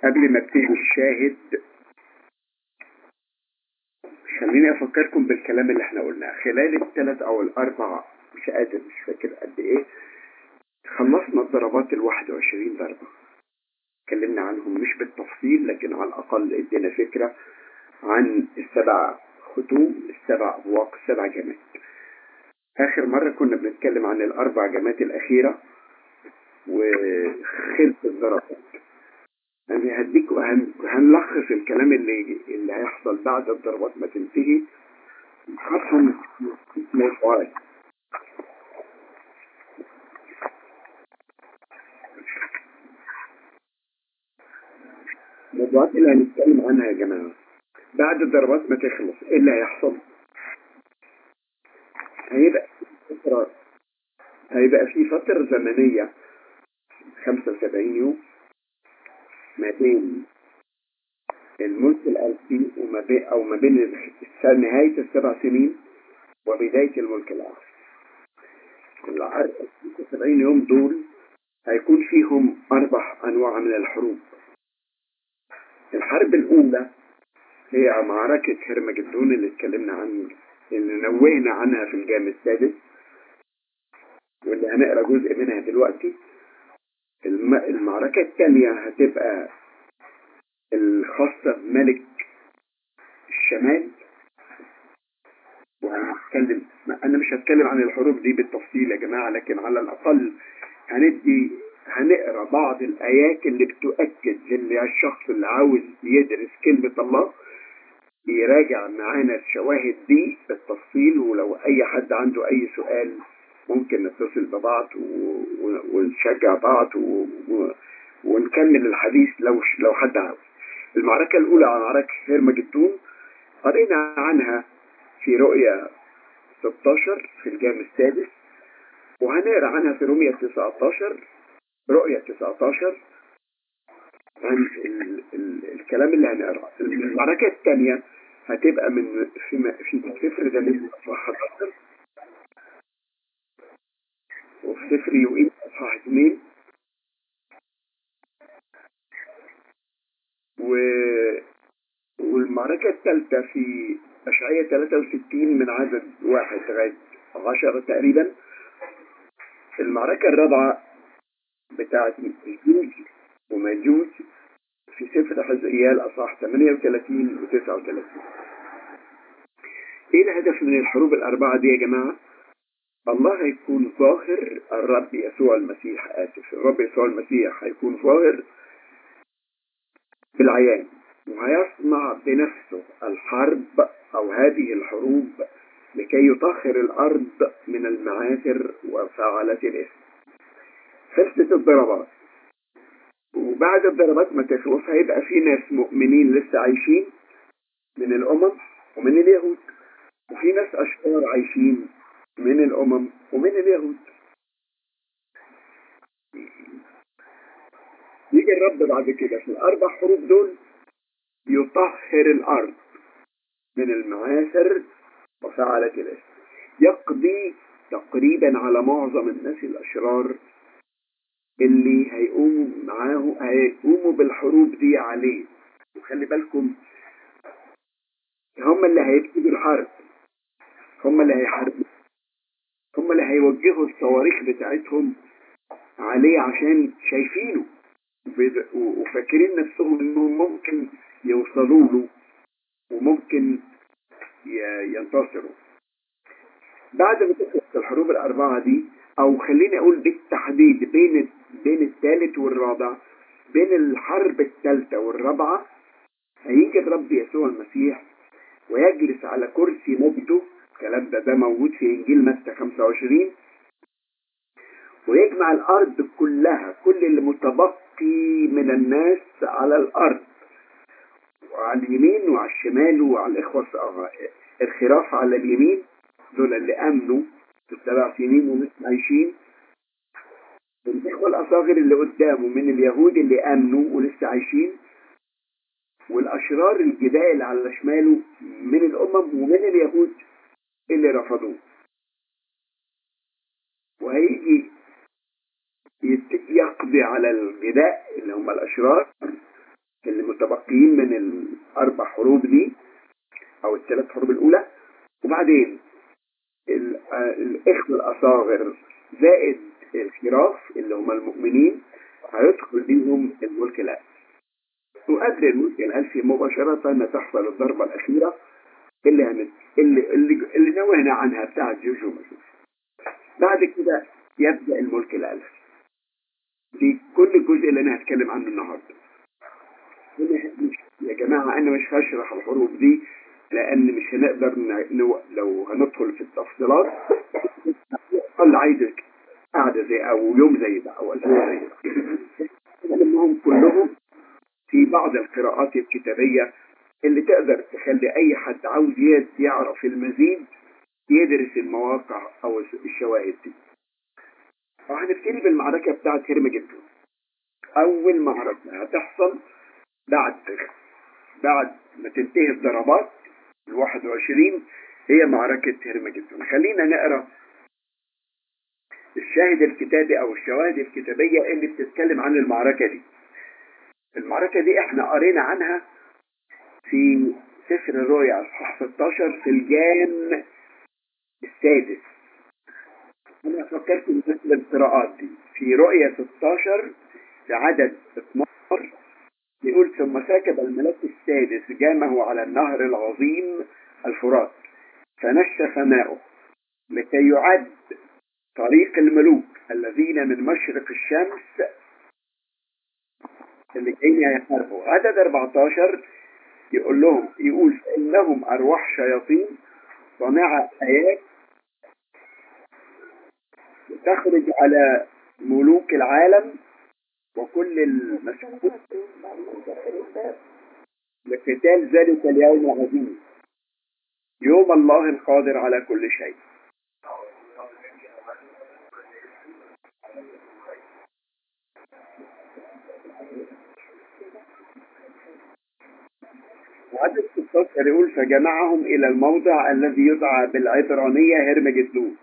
قبل ما ابتدي الشاهد خليني افكركم بالكلام اللي احنا قلناه خلال الثلاث او الاربع مش قادر مش فاكر قد ايه خلصنا الضربات ال 21 ضربة اتكلمنا عنهم مش بالتفصيل لكن على الاقل ادينا فكرة عن السبع ختوم السبع ابواق السبع جمات اخر مرة كنا بنتكلم عن الاربع جمات الاخيرة وخلف الضربات يعني هديك وهن... هنلخص الكلام اللي اللي هيحصل بعد الضربات ما تنتهي خاصة موضوعات الموضوعات اللي هنتكلم عنها يا جماعة بعد الضربات ما تخلص ايه اللي هيحصل؟ هيبقى في فترة هيبقى في فترة زمنية 75 يوم ما بين الملك الألفي وما بين أو ما بين نهاية السبع سنين وبداية الملك الآخر. العرض 70 يوم دول هيكون فيهم أربع أنواع من الحروب. الحرب الأولى هي معركة هرمجدون اللي اتكلمنا عن اللي نوهنا عنها في الجام السادس واللي هنقرا جزء منها دلوقتي المعركة الثانية هتبقى الخاصة بملك الشمال وهنتكلم أنا مش هتكلم عن الحروب دي بالتفصيل يا جماعة لكن على الأقل هندي هنقرا بعض الآيات اللي بتؤكد اللي الشخص اللي عاوز يدرس كلمة الله يراجع معانا الشواهد دي بالتفصيل ولو أي حد عنده أي سؤال ممكن نتصل ببعض ونشجع بعض ونكمل الحديث لو لو حد عاوز. المعركة الأولى معركة هرمجدون قرينا عنها في رؤيا 16 في الجام السادس وهنقرا عنها في رومية 19 رؤية 19 عن ال ال الكلام اللي هنقراه المعركة الثانية هتبقى من في في سفر دانيال اصحاح 11 وفي سفر يوئيل اصحاح 2 و والمعركة الثالثة في أشعية 63 من عدد واحد لغاية 10 تقريبا المعركة الرابعة بتاعت الجوج وماجوج في سفر حزقيال أصحاح 38 و 39 إيه الهدف من الحروب الأربعة دي يا جماعة؟ الله هيكون ظاهر الرب يسوع المسيح آسف الرب يسوع المسيح هيكون ظاهر بالعيان وهيصنع بنفسه الحرب أو هذه الحروب لكي يطهر الأرض من المعاثر وفعلة الإثم خلصت الضربات وبعد الضربات ما تخلص هيبقى في ناس مؤمنين لسه عايشين من الأمم ومن اليهود وفي ناس أشرار عايشين من الأمم ومن اليهود يجي الرب بعد كده في الأربع حروف دول يطهر الأرض من المعاثر وفعلة الإثم يقضي تقريبا على معظم الناس الأشرار اللي هيقوموا معاه هيقوموا بالحروب دي عليه وخلي بالكم هم اللي هيبتدوا الحرب هم اللي هيحاربوا هم اللي هيوجهوا الصواريخ بتاعتهم عليه عشان شايفينه وفاكرين نفسهم انهم ممكن يوصلوا له وممكن ينتصروا بعد ما تخلص الحروب الأربعة دي أو خليني أقول بالتحديد بين بين الثالث والرابع بين الحرب الثالثة والرابعة هيجي الرب يسوع المسيح ويجلس على كرسي مجده الكلام ده ده موجود في إنجيل متى 25 ويجمع الأرض كلها كل اللي متبقي من الناس على الأرض وعلى اليمين وعلى الشمال وعلى الإخوة الخراف على اليمين دول اللي أمنوا في السبع سنين ولسه عايشين الإخوة الأصاغر اللي قدامه من اليهود اللي آمنوا ولسه عايشين والأشرار الجبال اللي على شماله من الأمم ومن اليهود اللي رفضوه وهيجي يقضي على الجداء اللي هم الأشرار المتبقيين من الأربع حروب دي أو الثلاث حروب الأولى وبعدين ال- آه، الإخوة الأصاغر زائد الخراف اللي هم المؤمنين هيدخل بيهم الملك الألفي وقبل الملك الألفي مباشرة تحصل الضربة الأخيرة اللي هنت... اللي اللي, اللي نوهنا عنها بتاعت جوجو مجوج بعد كده يبدأ الملك الألفي في كل الجزء اللي أنا هتكلم عنه النهارده أنا مش يا جماعة أنا مش هشرح الحروب دي لأن مش هنقدر ن... نو... لو هندخل في التفصيلات أقل عايزك قاعدة زي أو يوم زي ده أو أسبوع زي ده لأنهم كلهم في بعض القراءات الكتابية اللي تقدر تخلي أي حد عاوز ي- يعرف المزيد يدرس المواقع أو الشواهد دي وهنبتدي بالمعركة بتاعت هرمجدون أول معركة هتحصل بعد بعد ما تنتهي الضربات ال 21 هي معركة هرمجدون خلينا نقرأ الشاهد الكتابي أو الشواهد الكتابية اللي بتتكلم عن المعركة دي المعركة دي احنا قرينا عنها في سفر الرؤيا اصحاح 16 في الجان السادس انا فكرت مثل القراءات دي في رؤيا 16 في عدد 12 يقول ثم سكب الملاك السادس جامه على النهر العظيم الفرات فنشف ماؤه لكي يعد طريق الملوك الذين من مشرق الشمس اللي جايين يحاربوا عدد 14 يقول لهم يقول فإنهم أرواح شياطين صانعة آيات تخرج على ملوك العالم وكل المسؤول لقتال ذلك اليوم العظيم يوم الله القادر على كل شيء وعدد 16 يقول فجمعهم إلى الموضع الذي يدعى بالعبرانية هرمجدون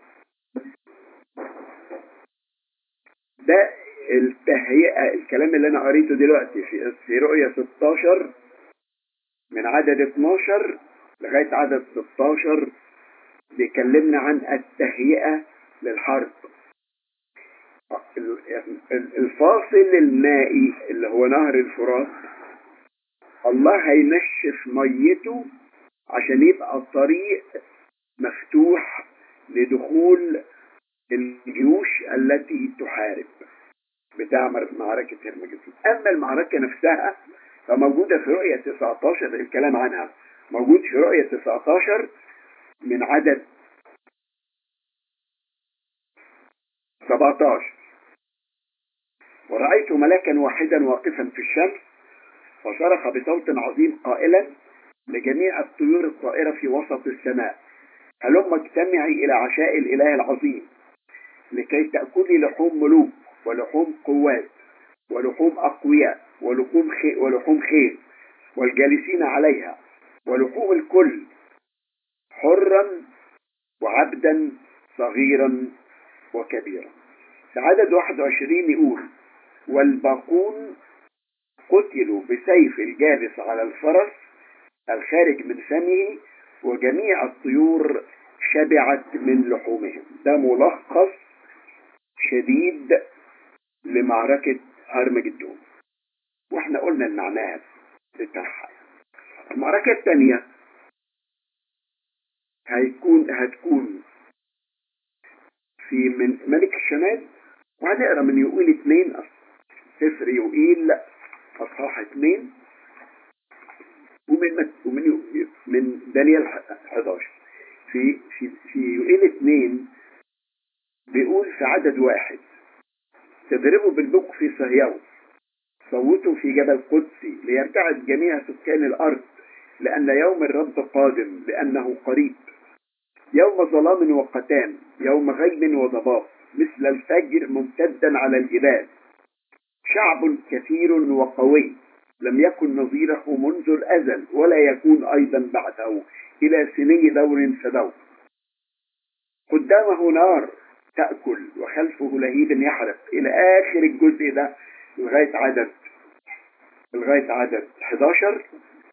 ده التهيئة الكلام اللي أنا قريته دلوقتي في في رؤية 16 من عدد 12 لغاية عدد 16 بيكلمنا عن التهيئة للحرب الفاصل المائي اللي هو نهر الفرات الله هينشف ميته عشان يبقى الطريق مفتوح لدخول الجيوش التي تحارب بتاع معركة هرمجدون أما المعركة نفسها فموجودة في رؤية 19 الكلام عنها موجود في رؤية 19 من عدد 17 ورأيت ملاكا واحدا واقفا في الشمس فصرخ بصوت عظيم قائلا لجميع الطيور الطائرة في وسط السماء هلم اجتمعي إلى عشاء الإله العظيم لكي تأكلي لحوم ملوك ولحوم قوات ولحوم أقوياء ولحوم خيل, ولحوم خيل والجالسين عليها ولحوم الكل حرا وعبدا صغيرا وكبيرا في عدد 21 يقول والباقون قتلوا بسيف الجالس على الفرس الخارج من فمه وجميع الطيور شبعت من لحومهم ده ملخص شديد لمعركة هرمجدون واحنا قلنا المعنى بتاعها المعركة الثانية هيكون هتكون في من ملك الشمال وهنقرا من يوئيل اثنين سفر يوئيل اصحاح اثنين ومن ومن يو- من دانيال 11 في في في يوئيل اثنين بيقول في عدد واحد تضربوا بالبوق في صهيون صوتوا في جبل قدسي ليرتعد جميع سكان الارض لان يوم الرب قادم لانه قريب يوم ظلام وقتان يوم غيم وضباب مثل الفجر ممتدا على الجبال شعب كثير وقوي لم يكن نظيره منذ الأزل ولا يكون أيضا بعده إلى سني دور فدور قدامه نار تأكل وخلفه لهيب يحرق إلى آخر الجزء ده لغاية عدد لغاية عدد 11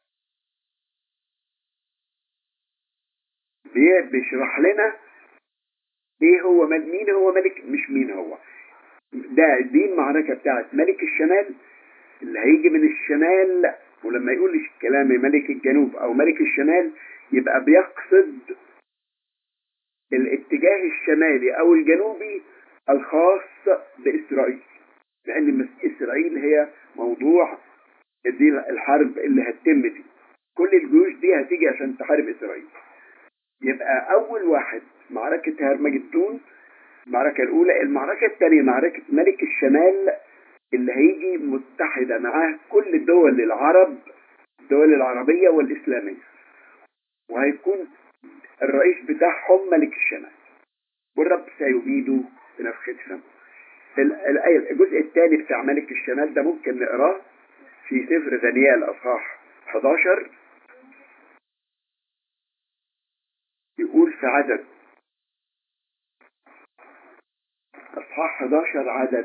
بي- بيشرح لنا ايه هو مل- مين هو ملك مش مين هو ده دي المعركة بتاعت ملك الشمال اللي هيجي من الشمال ولما يقول لي كلام ملك الجنوب او ملك الشمال يبقى بيقصد الاتجاه الشمالي او الجنوبي الخاص باسرائيل لان مس- اسرائيل هي موضوع دي الحرب اللي هتتم دي كل الجيوش دي هتيجي عشان تحارب اسرائيل يبقى اول واحد معركة هرمجدون المعركة الاولى المعركة الثانية معركة ملك الشمال اللي هيجي متحدة معاه كل دول العرب الدول العربية والإسلامية وهيكون الرئيس بتاعهم ملك الشمال والرب سيبيده بنفخة فمه ال- الآية الجزء الثاني بتاع ملك الشمال ده ممكن نقراه في سفر دانيال أصحاح 11 يقول في عدد أصحاح 11 عدد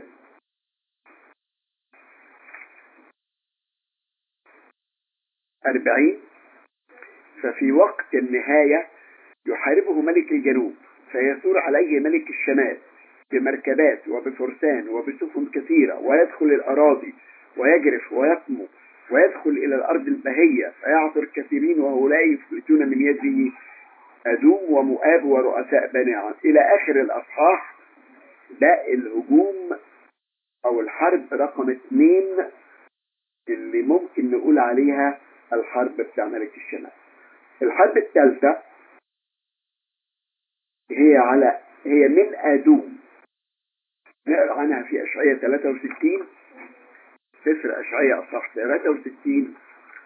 أربعين ففي وقت النهاية يحاربه ملك الجنوب فيثور عليه ملك الشمال بمركبات وبفرسان وبسفن كثيرة ويدخل الأراضي ويجرف ويقمو ويدخل إلى الأرض البهية فيعثر كثيرين وهؤلاء يفلتون من يده أدوم ومؤاب ورؤساء بني عام إلى آخر الأصحاح ده الهجوم أو الحرب رقم اثنين اللي ممكن نقول عليها الحرب بتاع ملك الشمال الحرب الثالثة هي على هي من أدوم نقرأ عنها في أشعية 63 سفر أشعية أصح 63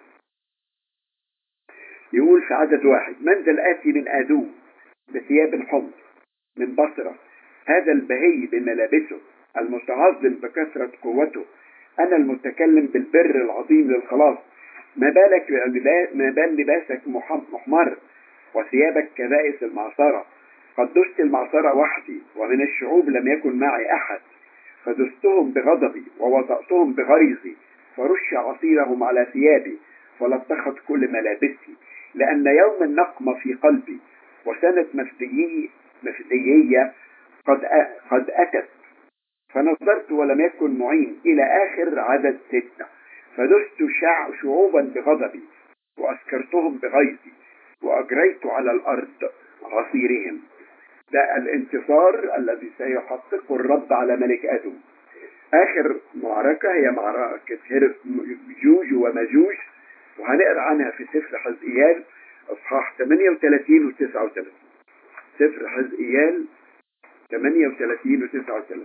يقول في عدد واحد من ذا الآتي من أدوم بثياب حمر من بصرة هذا البهي بملابسه المتعظم بكثرة قوته أنا المتكلم بالبر العظيم للخلاص ما بالك ما بال لباسك محم- محمر وثيابك كبائس المعصرة قد دست المعصرة وحدي ومن الشعوب لم يكن معي أحد فدستهم بغضبي ووطأتهم بغيظي فرش عصيرهم على ثيابي فلطخت كل ملابسي لأن يوم النقمة في قلبي وسنة مفديي مفديية قد أ- قد أتت فنظرت ولم يكن معين إلى آخر عدد ستة فدست شع- شعوبا بغضبي وأسكرتهم بغيظي وأجريت على الأرض عصيرهم ده الانتصار الذي سيحققه الرب على ملك أدوم آخر معركة هي معركة هرب جوج ومجوج وهنقرأ عنها في سفر حزقيال أصحاح 38 و 39 سفر حزقيال 38 و 39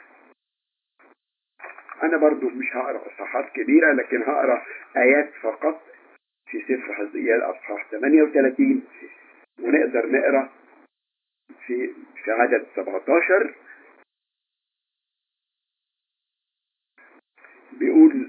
أنا برضو مش هقرأ أصحاحات كبيرة لكن هقرأ آيات فقط في سفر حزقيال أصحاح 38 ونقدر نقرأ في في عدد 17 بيقول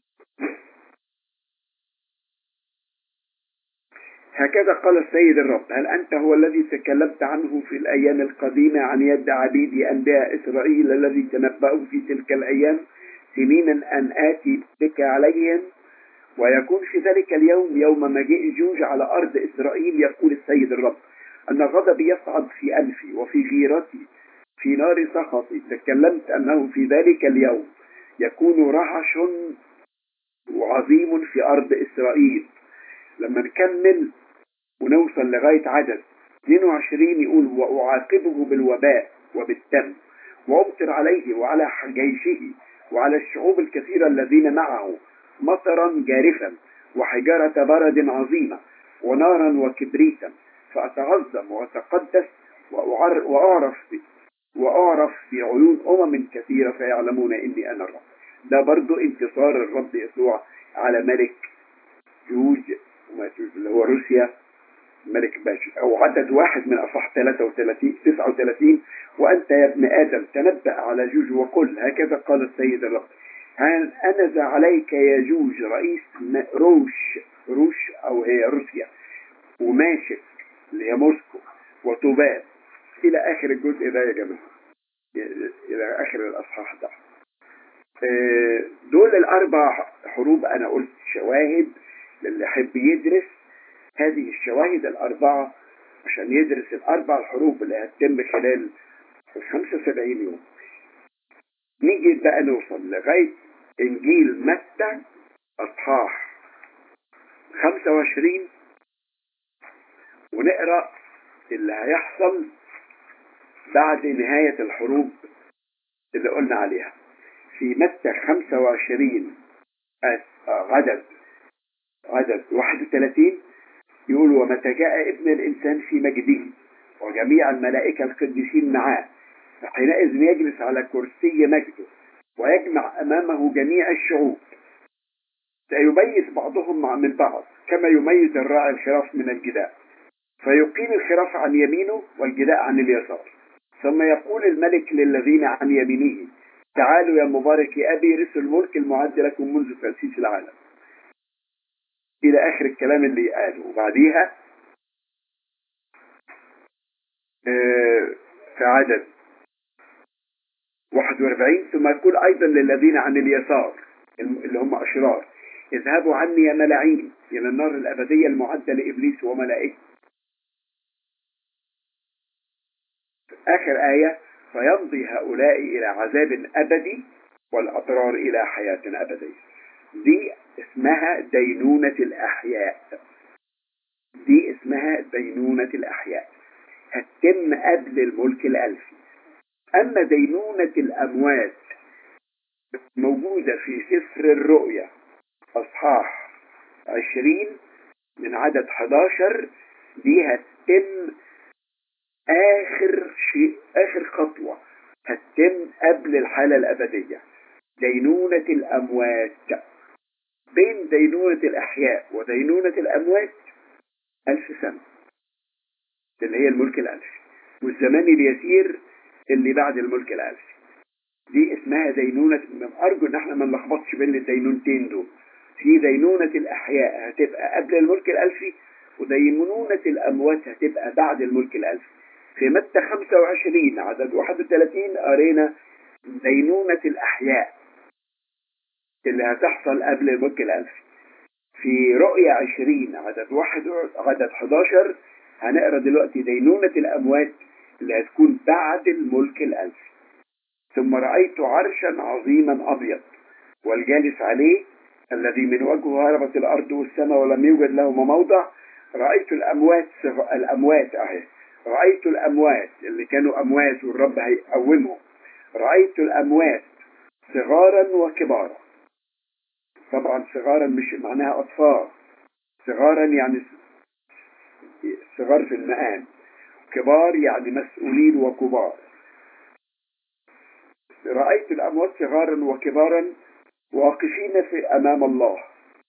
هكذا قال السيد الرب هل أنت هو الذي تكلمت عنه في الأيام القديمة عن يد عبيدي أنبياء إسرائيل الذي تنبأوا في تلك الأيام سنينا أن آتي بك عليهم ويكون في ذلك اليوم يوم مجيء جوج على أرض إسرائيل يقول السيد الرب أن غضبي يصعد في أنفي وفي غيرتي في نار سخطي تكلمت أنه في ذلك اليوم يكون رعش عظيم في أرض إسرائيل لما نكمل ونوصل لغاية عدد 22 يقول وأعاقبه بالوباء وبالدم وأمطر عليه وعلى جيشه وعلى الشعوب الكثيرة الذين معه مطرا جارفا وحجارة برد عظيمة ونارا وكبريتا فأتعظم وأتقدس وأعر- وأعرف وأعرف في عيون أمم كثيرة فيعلمون إني أنا الرب ده برضو انتصار الرب يسوع على ملك جوج وماجوج اللي هو روسيا ملك باشا أو عدد واحد من أصح 33 39 وأنت يا ابن آدم تنبأ على جوج وقل هكذا قال السيد الرب هل أنزع عليك يا جوج رئيس م- روش روش أو هي روسيا وماشك اللي هي موسكو وتوبال إلى آخر الجزء ده يا جماعة إلى آخر الأصحاح ده آه، دول الأربع حروب أنا قلت شواهد للي يحب يدرس هذه الشواهد الأربعة عشان يدرس الأربع الحروب اللي هتتم خلال 75 يوم نيجي بقى نوصل لغاية إنجيل متى أصحاح 25 ونقرأ اللي هيحصل بعد نهاية الحروب اللي قلنا عليها في متى 25 عدد عدد 31 يقول ومتى جاء ابن الإنسان في مجده وجميع الملائكة القديسين معاه فحينئذ يجلس على كرسي مجده ويجمع أمامه جميع الشعوب سيميز بعضهم من بعض كما يميز الراعي الخراف من الجداء فيقيم الخراف عن يمينه والجداء عن اليسار ثم يقول الملك للذين عن يمينه تعالوا يا مبارك يا أبي رثوا الملك المعد لكم منذ تأسيس العالم إلى آخر الكلام اللي قاله وبعديها في عدد 41 ثم يقول أيضا للذين عن اليسار اللي هم أشرار اذهبوا عني يا ملاعين إلى النار الأبدية المعدة لإبليس وملائكته آخر آية فيمضي هؤلاء إلى عذاب أبدي والأطرار إلى حياة أبدية دي اسمها دينونة الأحياء دي اسمها دينونة الأحياء هتتم قبل الملك الألفي أما دينونة الأموات موجودة في سفر الرؤيا أصحاح عشرين من عدد 11 دي هتتم آخر شيء آخر خطوة هتتم قبل الحالة الأبدية دينونة الأموات بين دينونة الأحياء ودينونة الأموات ألف سنة اللي هي الملك الألفي والزمان اليسير اللي بعد الملك الألفي دي اسمها دينونة أرجو إن احنا ما نلخبطش بين الدينونتين دول في دينونة الأحياء هتبقى قبل الملك الألفي ودينونة الأموات هتبقى بعد الملك الألفي في متى 25 عدد 31 قرينا دينونة الأحياء اللي هتحصل قبل الملك الألفي في رؤية 20 عدد واحد عدد 11 هنقرا دلوقتي دينونة الأموات اللي هتكون بعد الملك الألفي ثم رأيت عرشا عظيما أبيض والجالس عليه الذي من وجهه هربت الأرض والسماء ولم يوجد لهما موضع رأيت الأموات الأموات أهي رأيت الأموات اللي كانوا أموات والرب هيقومهم رأيت الأموات صغارا وكبارا طبعا صغارا مش معناها أطفال صغارا يعني صغار في المقام كبار يعني مسؤولين وكبار رأيت الأموات صغارا وكبارا واقفين في أمام الله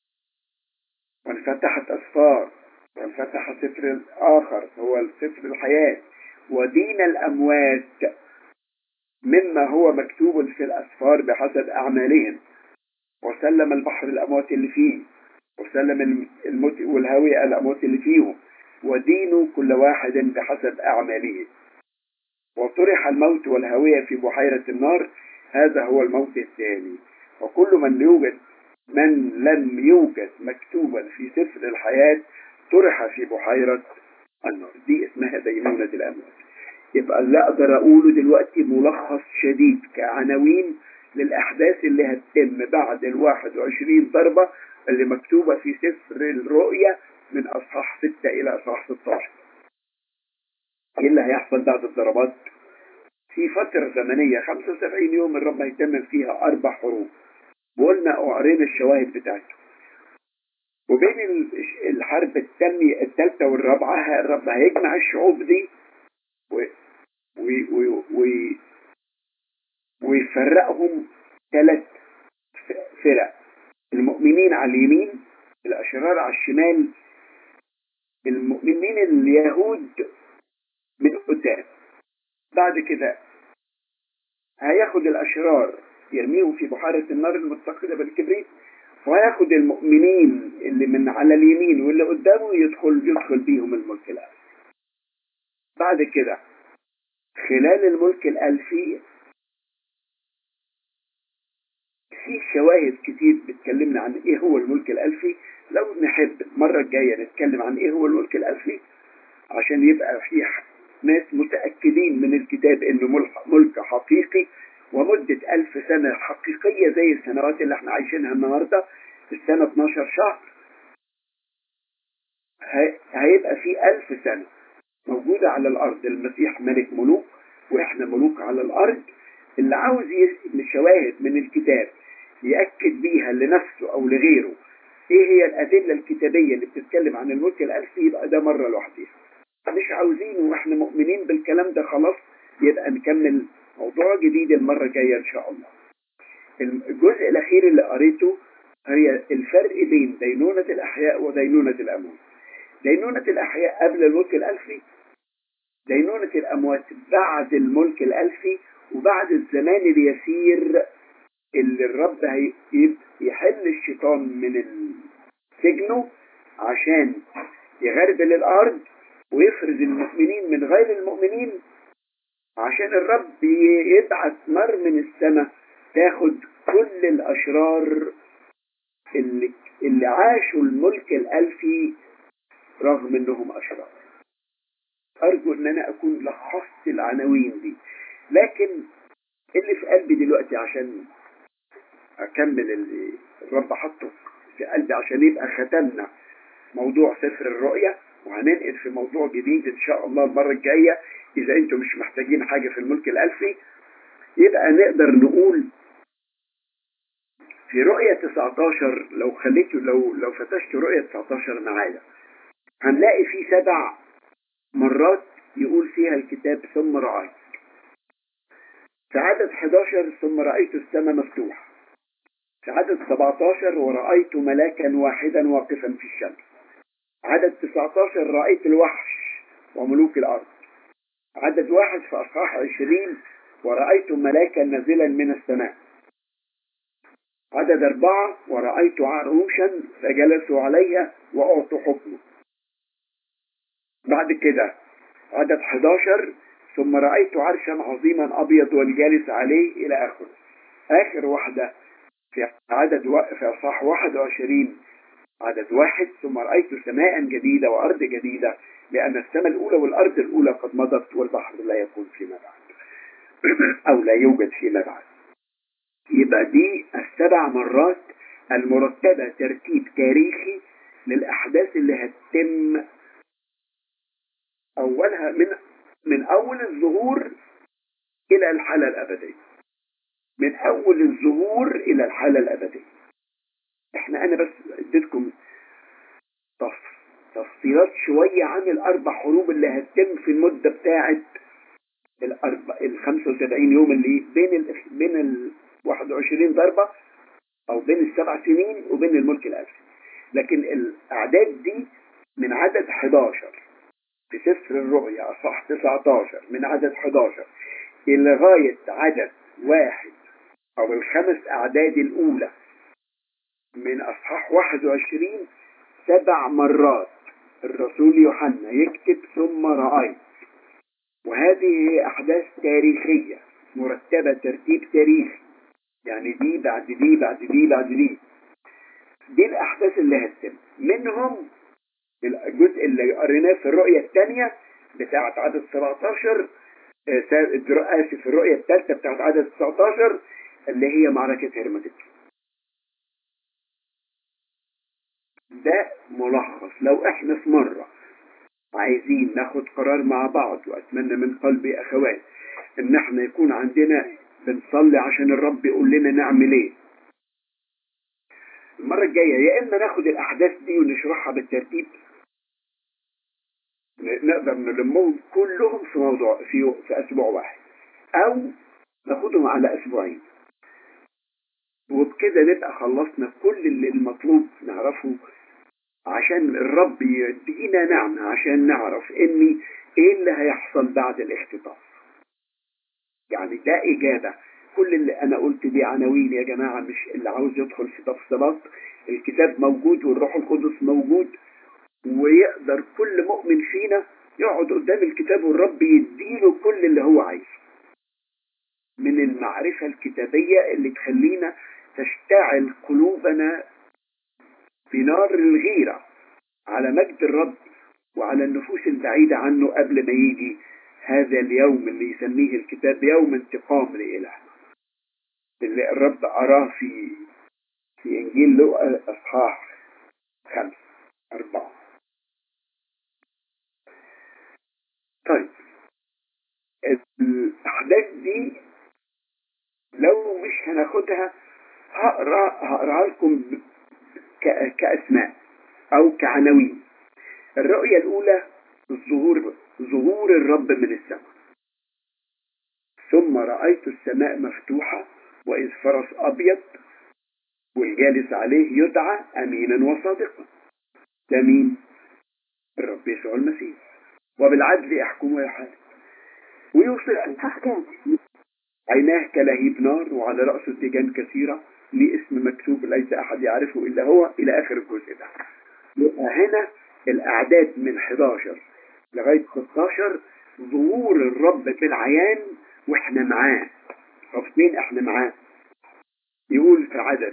وانفتحت أسفار وانفتح سفر آخر هو سفر الحياة ودين الأموات مما هو مكتوب في الأسفار بحسب أعمالهم وسلم البحر الأموات اللي فيه وسلم الموت والهاوية الأموات اللي فيهم ودينوا كل واحد بحسب أعماله وطرح الموت والهوية في بحيرة النار هذا هو الموت الثاني وكل من يوجد من لم يوجد مكتوبا في سفر الحياة طرح في بحيرة النار دي اسمها دينونة الأموات يبقى اللي أقدر أقوله دلوقتي ملخص شديد كعناوين للأحداث اللي هتتم بعد الواحد وعشرين ضربة اللي مكتوبة في سفر الرؤية من أصحاح 6 إلى أصحاح 16 إيه اللي هيحصل بعد الضربات في فترة زمنية 75 يوم الرب هيتمم فيها أربع حروب وقلنا وقرينا الشواهد بتاعته وبين الحرب الثانية الثالثة والرابعة الرب هيجمع الشعوب دي و... و... و... و... ويفرقهم ثلاث فرق المؤمنين على اليمين الأشرار على الشمال المؤمنين اليهود من قدام بعد كده هياخد الأشرار يرميهم في بحيرة النار المتقدة بالكبريت وهياخد المؤمنين اللي من على اليمين واللي قدامه يدخل يدخل بيهم الملك الألفي بعد كده خلال الملك الألفي في شواهد كتير بتكلمنا عن ايه هو الملك الالفي لو نحب المرة الجاية نتكلم عن ايه هو الملك الالفي عشان يبقى في ناس متأكدين من الكتاب انه ملك حقيقي ومدة ألف سنة حقيقية زي السنوات اللي احنا عايشينها النهاردة السنة 12 شهر هيبقى في ألف سنة موجودة على الأرض المسيح ملك ملوك وإحنا ملوك على الأرض اللي عاوز شواهد من الكتاب يأكد بيها لنفسه أو لغيره إيه هي الأدلة الكتابية اللي بتتكلم عن الملك الألفي يبقى ده مرة لوحديها مش عاوزين وإحنا مؤمنين بالكلام ده خلاص يبقى نكمل موضوع جديد المرة الجاية إن شاء الله الجزء الأخير اللي قريته هي الفرق بين دينونة الأحياء ودينونة الأموات دينونة الأحياء قبل الملك الألفي دينونة الأموات بعد الملك الألفي وبعد الزمان اليسير اللي الرب يحل الشيطان من سجنه عشان يغربل الأرض ويفرز المؤمنين من غير المؤمنين عشان الرب يبعث نار من السماء تاخد كل الأشرار اللي, اللي عاشوا الملك الألفي رغم انهم اشرار ارجو ان انا اكون لخصت العناوين دي لكن اللي في قلبي دلوقتي عشان اكمل اللي الرب حطه في قلبي عشان يبقى ختمنا موضوع سفر الرؤيا وهننقل في موضوع جديد ان شاء الله المره الجايه اذا انتم مش محتاجين حاجه في الملك الالفي يبقى نقدر نقول في رؤية 19 لو خليته لو لو فتشت رؤية 19 معايا هنلاقي في سبع مرات يقول فيها الكتاب ثم رأيت في عدد 11 ثم رأيت السماء مفتوحة في عدد 17 ورأيت ملاكا واحدا واقفا في الشمس عدد 19 رأيت الوحش وملوك الأرض عدد واحد في أصحاح 20 ورأيت ملاكا نازلا من السماء عدد أربعة ورأيت عروشا فجلسوا عليها وأعطوا حكمه بعد كده عدد 11 ثم رأيت عرشا عظيما أبيض والجالس عليه إلى آخره آخر واحدة في عدد و... في أصح 21 عدد واحد ثم رأيت سماء جديدة وأرض جديدة لأن السماء الأولى والأرض الأولى قد مضت والبحر لا يكون فيما بعد أو لا يوجد فيما بعد يبقى دي السبع مرات المرتبة ترتيب تاريخي للأحداث اللي هتتم أولها من من أول الظهور إلى الحالة الأبدية من أول الظهور إلى الحالة الأبدية إحنا أنا بس اديتكم تفصيلات شوية عن الأربع حروب اللي هتتم في المدة بتاعة الأربع ال 75 يوم اللي بين ال بين ال 21 ضربة أو بين السبع سنين وبين الملك الألفي لكن الأعداد دي من عدد 11 في سفر الرؤيا أصح 19 من عدد 11 إلى غاية عدد واحد أو الخمس أعداد الأولى من أصحاح 21 سبع مرات الرسول يوحنا يكتب ثم رأيت وهذه هي أحداث تاريخية مرتبة ترتيب تاريخي يعني دي بعد دي بعد دي بعد دي دي الأحداث اللي هتتم منهم الجزء اللي قريناه في الرؤية الثانية بتاعت عدد 17 آسف الرؤية الثالثة بتاعت عدد 19 اللي هي معركة هرمدتون ده ملخص لو احنا في مرة عايزين ناخد قرار مع بعض واتمنى من قلبي اخوات ان احنا يكون عندنا بنصلي عشان الرب يقول لنا نعمل ايه المرة الجاية يا اما ناخد الاحداث دي ونشرحها بالترتيب نقدر نلمهم كلهم في موضوع في في اسبوع واحد او ناخدهم على اسبوعين وبكده نبقى خلصنا كل اللي المطلوب نعرفه عشان الرب يدينا نعمة عشان نعرف ان ايه اللي هيحصل بعد الاختطاف يعني ده اجابة كل اللي انا قلت دي عناوين يا جماعة مش اللي عاوز يدخل في تفصيلات الكتاب موجود والروح القدس موجود ويقدر كل مؤمن فينا يقعد قدام الكتاب والرب يديله كل اللي هو عايزه من المعرفة الكتابية اللي تخلينا تشتعل قلوبنا بنار الغيرة على مجد الرب وعلى النفوس البعيدة عنه قبل ما يجي هذا اليوم اللي يسميه الكتاب يوم انتقام لإلهنا اللي الرب أراه في في إنجيل لوقا أصحاح خمسة أربعة طيب الأحداث دي لو مش هناخدها هقرا هقراها لكم كأسماء أو كعناوين الرؤية الأولى الظهور ظهور الرب من السماء ثم رأيت السماء مفتوحة وإذ فرس أبيض والجالس عليه يدعى أمينا وصادقا ده مين؟ الرب يسوع المسيح وبالعدل يحكم ويحاسب ويوصف عيناه كلهيب نار وعلى رأسه تيجان كثيرة ليه اسم مكتوب ليس أحد يعرفه إلا هو إلى آخر الجزء ده يبقى هنا الأعداد من 11 لغاية 16 ظهور الرب بالعيان وإحنا معاه طب فين إحنا معاه يقول في عدد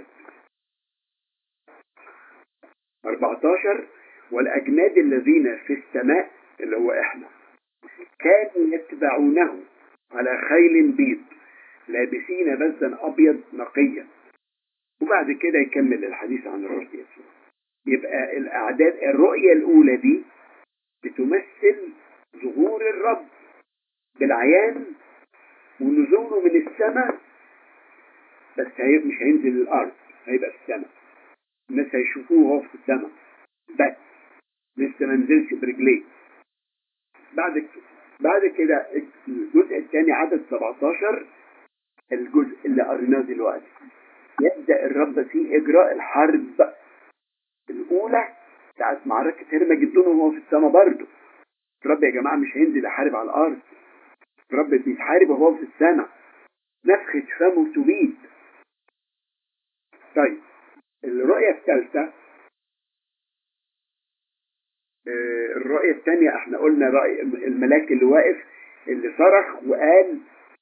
14 والأجناد الذين في السماء اللي هو إحنا كانوا يتبعونه على خيل بيض لابسين بزا أبيض نقيا وبعد كده يكمل الحديث عن الرب يسوع يبقى الأعداد الرؤية الأولى دي بتمثل ظهور الرب بالعيان ونزوله من السماء بس هي مش هينزل الأرض هيبقى في السماء الناس هيشوفوه وهو في السماء بس لسه ما نزلش برجليه بعد بعد كده الجزء الثاني عدد 17 الجزء اللي قريناه دلوقتي يبدأ الرب في إجراء الحرب الأولى بتاعت معركة هرمجدون وهو في السماء برضه الرب يا جماعة مش هينزل يحارب على الأرض الرب بيتحارب وهو في السماء نفخة فمه تبيد طيب الرؤية الثالثة الرؤية الثانية احنا قلنا رأي الملاك اللي واقف اللي صرخ وقال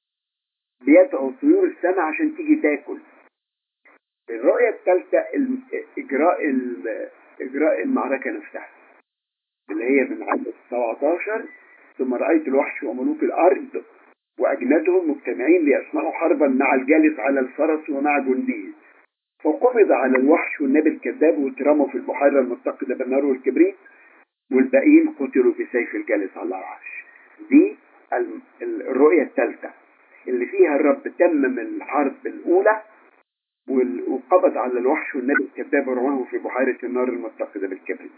بيدعو طيور السماء عشان تيجي تاكل الرؤية الثالثة إجراء إجراء المعركة نفسها اللي هي من عدد 17 ثم رأيت الوحش وملوك الأرض وأجنادهم مجتمعين ليصنعوا حربا مع الجالس على الفرس ومع جنديه فقبض على الوحش والنبي الكذاب واترموا في البحيرة المتقدة بالنار والكبريت والباقيين قتلوا بسيف الجالس على العرش دي الرؤية الثالثة اللي فيها الرب تمم الحرب الأولى وقبض على الوحش والنبي الكذاب ورماه في بحيرة النار المتقدة بالكبريت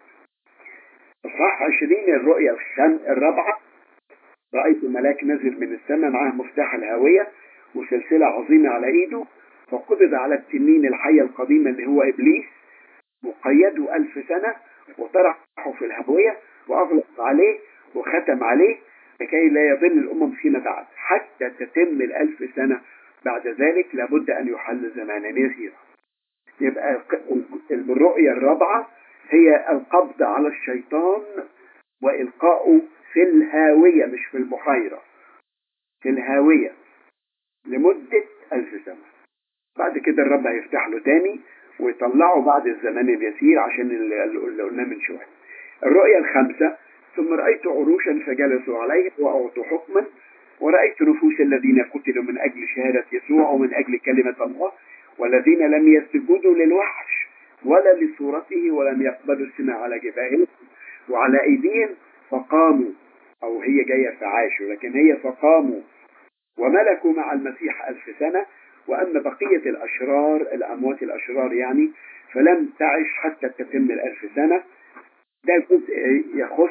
اصحاح 20 الرؤية الخم الرابعة رأيت ملاك نزل من السماء معاه مفتاح الهاوية وسلسلة عظيمة على ايده فقبض على التنين الحية القديمة اللي هو إبليس وقيده ألف سنة وطرحه في الهوية وأغلق عليه وختم عليه لكي لا يضل الأمم فيما بعد حتى تتم الألف سنة بعد ذلك لابد أن يحل زمانا يسيرا يبقى الرؤية الرابعة هي القبض على الشيطان وإلقاؤه في الهاوية مش في البحيرة في الهاوية لمدة ألف سنة بعد كده الرب هيفتح له تاني ويطلعه بعد الزمان اليسير عشان اللي قلناه من شوية الرؤية الخامسة ثم رأيت عروشا فجلسوا عليه وأعطوا حكما ورأيت نفوس الذين قتلوا من أجل شهادة يسوع ومن أجل كلمة الله والذين لم يسجدوا للوحش ولا لصورته ولم يقبلوا السماء على جباههم وعلى أيديهم فقاموا أو هي جاية فعاشوا لكن هي فقاموا وملكوا مع المسيح ألف سنة وأما بقية الأشرار الأموات الأشرار يعني فلم تعش حتى تتم الألف سنة ده جزء يخص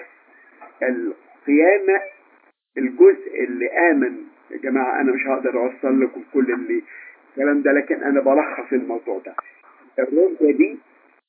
القيامة الجزء اللي آمن يا جماعة أنا مش هقدر أوصل لكم كل اللي الكلام ده لكن أنا بلخص الموضوع ده الرؤية دي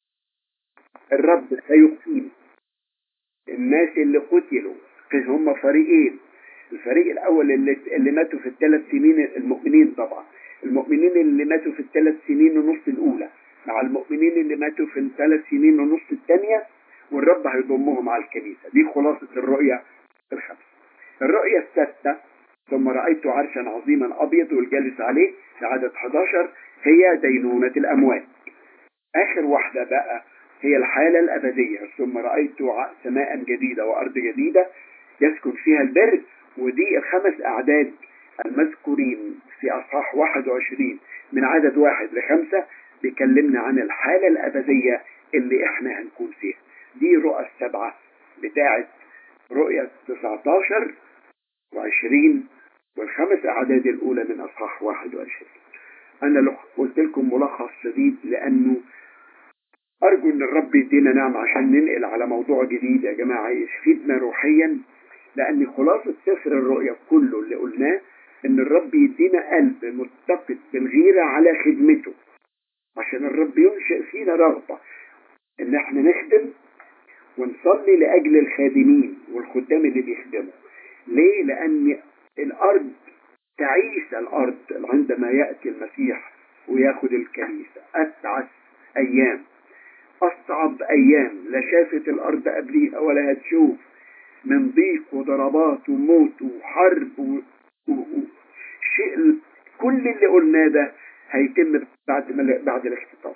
الرب سيقيم الناس اللي قتلوا هم فريقين الفريق الأول اللي, اللي ماتوا في الثلاث سنين المؤمنين طبعا المؤمنين اللي ماتوا في الثلاث سنين ونص الأولى مع المؤمنين اللي ماتوا في الثلاث سنين ونص الثانية والرب هيضمهم على الكنيسة دي خلاصة الرؤية الخمسة الرؤية السادسة ثم رأيت عرشا عظيما أبيض والجالس عليه في عدد 11 هي دينونة الأموات آخر واحدة بقى هي الحالة الأبدية ثم رأيت سماء جديدة وأرض جديدة يسكن فيها البر ودي الخمس أعداد المذكورين في أصحاح 21 من عدد واحد لخمسة بيكلمنا عن الحالة الأبدية اللي احنا هنكون فيها دي رؤى السبعة بتاعة رؤية 19 و20 والخمس أعداد الأولى من أصحاح 21 أنا قلت لكم ملخص شديد لأنه أرجو إن الرب يدينا نعم عشان ننقل على موضوع جديد يا جماعة يفيدنا روحيا لأن خلاصة سفر الرؤيا كله اللي قلناه إن الرب يدينا قلب متقد بالغيرة على خدمته عشان الرب ينشئ فينا رغبة إن إحنا نخدم ونصلي لأجل الخادمين والخدام اللي بيخدموا ليه؟ لأن الأرض تعيس الأرض عندما يأتي المسيح وياخد الكنيسة أتعس أيام أصعب أيام لا شافت الأرض قبليها ولا هتشوف من ضيق وضربات وموت وحرب و... و... و... شيء كل اللي قلناه ده هيتم بعد ما... بعد الاختطاف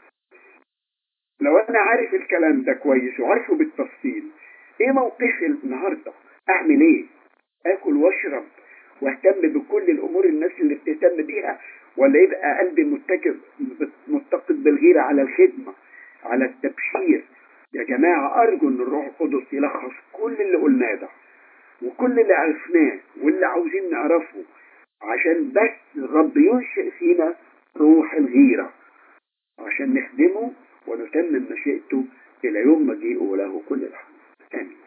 لو أنا عارف الكلام ده كويس وعارفه بالتفصيل إيه موقفي النهاردة أعمل إيه آكل وأشرب واهتم بكل الامور الناس اللي بتهتم بيها ولا يبقى قلبي متكب متقد بالغيره على الخدمه على التبشير يا جماعه ارجو ان الروح القدس يلخص كل اللي قلناه ده وكل اللي عرفناه واللي عاوزين نعرفه عشان بس الرب ينشئ فينا روح الغيره عشان نخدمه ونتمم مشيئته الى يوم مجيئه له كل الحمد امين